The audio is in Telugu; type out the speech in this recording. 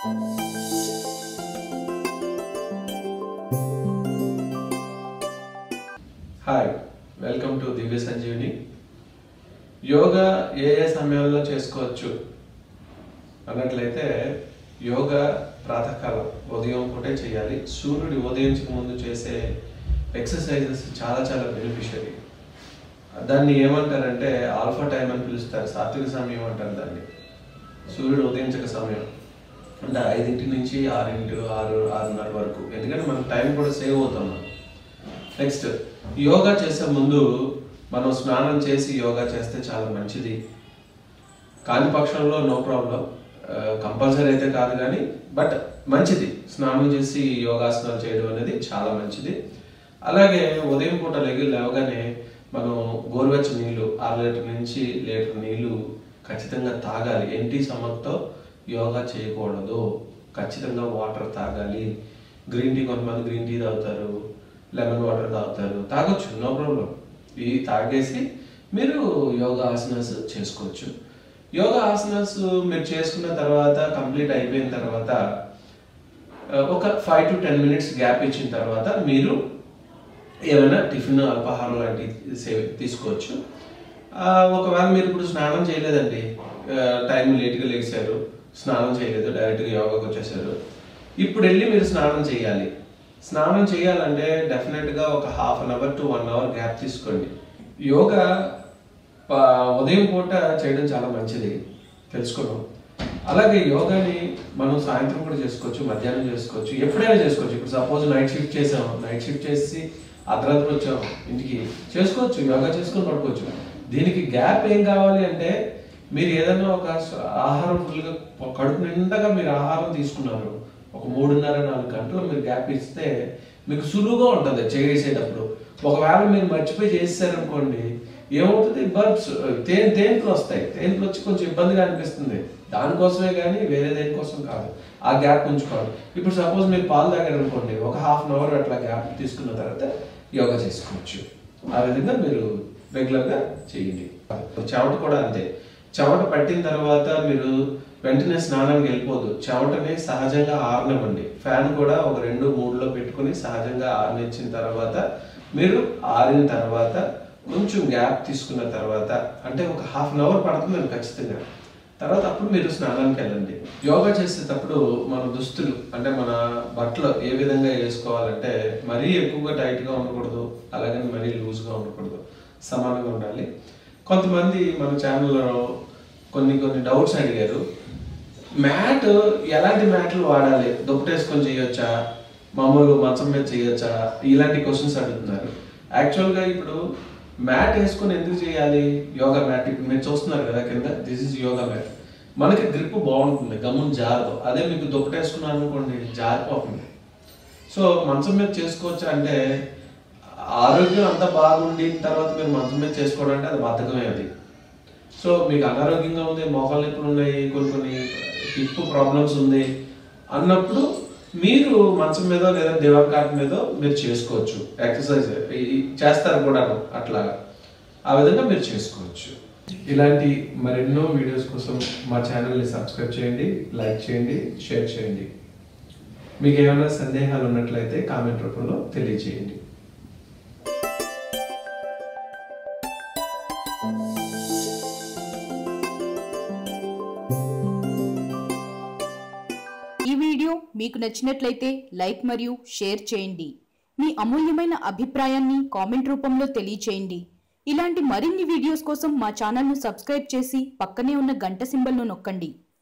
hi welcome to Divya Sanjeevini yoga ఏ ఏ సమయాల్లో చేసుకోవచ్చు అన్నట్లయితే యోగా ప్రాతకాలం ఉదయం పూటే చేయాలి సూర్యుడు ఉదయించక ముందు చేసే ఎక్సర్సైజెస్ చాలా చాలా బెనిఫిషియరీ దాన్ని ఏమంటారంటే ఆల్ఫా టైం అని పిలుస్తారు సాత్విక సమయం అంటారు దాన్ని సూర్యుడు ఉదయించక సమయం అంటే ఐదింటి నుంచి ఆరింటి ఆరు ఆరున్నర వరకు ఎందుకంటే మన టైం కూడా సేవ్ అవుతాం మనం నెక్స్ట్ యోగా చేసే ముందు మనం స్నానం చేసి యోగా చేస్తే చాలా మంచిది కాని పక్షంలో నో ప్రాబ్లం కంపల్సరీ అయితే కాదు కానీ బట్ మంచిది స్నానం చేసి యోగాసనాలు చేయడం అనేది చాలా మంచిది అలాగే ఉదయం పూట లెగి లేవగానే మనం గోరువెచ్చ నీళ్ళు ఆరు లీటర్ నుంచి లీటర్ నీళ్ళు ఖచ్చితంగా తాగాలి ఎంటీ సమతో యోగా చేయకూడదు ఖచ్చితంగా వాటర్ తాగాలి గ్రీన్ టీ కొంతమంది గ్రీన్ టీ తాగుతారు లెమన్ వాటర్ తాగుతారు తాగొచ్చు నో ప్రాబ్లం ఇవి తాగేసి మీరు యోగా ఆసనాస్ చేసుకోవచ్చు యోగా ఆసనాస్ మీరు చేసుకున్న తర్వాత కంప్లీట్ అయిపోయిన తర్వాత ఆ, ఒక five to ten minutes gap ఇచ్చిన తర్వాత మీరు ఏమైనా టిఫిన్ అల్పాహారం లాంటివి సే- తీసుకోవచ్చు ఆ, ఒకవేళ మీరు ఇప్పుడు స్నానం చేయలేదండి ఆ, టైం లేట్గా లేచారు స్నానం చేయలేదు డైరెక్ట్గా యోగాకి వచ్చేసారు ఇప్పుడు వెళ్ళి మీరు స్నానం చేయాలి స్నానం చేయాలంటే డెఫినెట్గా ఒక half an hour to one hour gap తీసుకోండి యోగా ప- ఉదయం పూట చేయడం చాలా మంచిది తెలుసుకోవడం అలాగే యోగాని మనం సాయంత్రం కూడా చేసుకోవచ్చు మధ్యాహ్నం చేసుకోవచ్చు ఎప్పుడైనా చేసుకోవచ్చు ఇప్పుడు సపోజ్ నైట్ షిఫ్ట్ చేసాం నైట్ షిఫ్ట్ చేసి అర్ధరాత్రి వచ్చాం ఇంటికి చేసుకోవచ్చు యోగా చేసుకొని పడుకోవచ్చు దీనికి గ్యాప్ ఏం కావాలి అంటే మీరు ఏదైనా ఒక స- ఆహారం ఫుల్గా కడుపు నిండగా మీరు ఆహారం తీసుకున్నారు ఒక మూడున్నర నాలుగు గంటలు మీరు గ్యాప్ ఇస్తే మీకు సులువుగా ఉంటుంది చేసేటప్పుడు ఒకవేళ మీరు మర్చిపోయి చేసేసారనుకోండి ఏమవుతుంది బర్డ్స్ తేనె తేనెలు వస్తాయి తేనెలు వచ్చి కొంచెం ఇబ్బందిగా అనిపిస్తుంది దానికోసమే కానీ వేరే దేనికోసం కాదు ఆ గ్యాప్ ఉంచుకోవాలి ఇప్పుడు సపోజ్ మీరు పాలు తాగారు అనుకోండి ఒక హాఫ్ అన్ అవర్ అట్లా గ్యాప్ తీసుకున్న తర్వాత యోగా చేసుకోవచ్చు ఆ విధంగా మీరు రెగ్యులర్గా చేయండి చెమట కూడా అంతే చెమట పట్టిన తర్వాత మీరు వెంటనే స్నానానికి వెళ్ళిపోదు చెమటని సహజంగా ఆరనివ్వండి ఫ్యాన్ కూడా ఒక రెండు మూడులో పెట్టుకుని సహజంగా ఆరనిచ్చిన తర్వాత మీరు ఆరిన తర్వాత కొంచెం గ్యాప్ తీసుకున్న తర్వాత అంటే ఒక హాఫ్ అన్ అవర్ పడుతుంది ఖచ్చితంగా తర్వాత అప్పుడు మీరు స్నానానికి వెళ్ళండి యోగా చేసేటప్పుడు మన దుస్తులు అంటే మన బట్టలు ఏ విధంగా వేసుకోవాలంటే మరీ ఎక్కువగా టైట్గా ఉండకూడదు అలాగని మరీ లూజ్గా ఉండకూడదు సమానంగా ఉండాలి కొంతమంది మన ఛానల్లో కొన్ని కొన్ని డౌట్స్ అడిగారు మ్యాట్ ఎలాంటి మ్యాట్లు వాడాలి దుప్పటేసుకొని చేయొచ్చా మామూలు మంచం మీద చేయొచ్చా ఇలాంటి క్వశ్చన్స్ అడుగుతున్నారు యాక్చువల్గా ఇప్పుడు మ్యాట్ వేసుకొని ఎందుకు చేయాలి యోగా మ్యాట్ ఇప్పుడు మీరు చూస్తున్నారు కదా కింద దిస్ ఇస్ యోగా మ్యాట్ మనకి గ్రిప్ బాగుంటుంది గమ్మున జారదు అదే మీకు దుప్పటేసుకున్నారు అనుకోండి జారిపోతుంది సో మంచం మీద చేసుకోవచ్చా అంటే ఆరోగ్యం అంతా బాగుండిన తర్వాత మీరు మంచం మీద చేసుకోవడం అంటే అది బద్ధకమే అది సో మీకు అనారోగ్యంగా ఉంది మోకాలు నొప్పులు ఉన్నాయి కొన్ని కొన్ని హిప్ ప్రాబ్లమ్స్ ఉంది అన్నప్పుడు మీరు మంచం మీద లేదా దివాన్ కాట్ మీద మీరు చేసుకోవచ్చు ఎక్సర్సైజ్ చేస్తారు కూడా అట్లాగా ఆ విధంగా మీరు చేసుకోవచ్చు ఇలాంటి మరెన్నో వీడియోస్ కోసం మా ఛానల్ని సబ్స్క్రైబ్ చేయండి లైక్ చేయండి షేర్ చేయండి మీకు ఏమైనా సందేహాలు ఉన్నట్లయితే కామెంట్ రూపంలో తెలియజేయండి ఈ వీడియో మీకు నచ్చినట్లయితే లైక్ మరియు షేర్ చేయండి మీ అమూల్యమైన అభిప్రాయాన్ని కామెంట్ రూపంలో తెలియచేయండి ఇలాంటి మరిన్ని వీడియోస్ కోసం మా ఛానల్ను సబ్స్క్రైబ్ చేసి పక్కనే ఉన్న గంట సింబల్ను నొక్కండి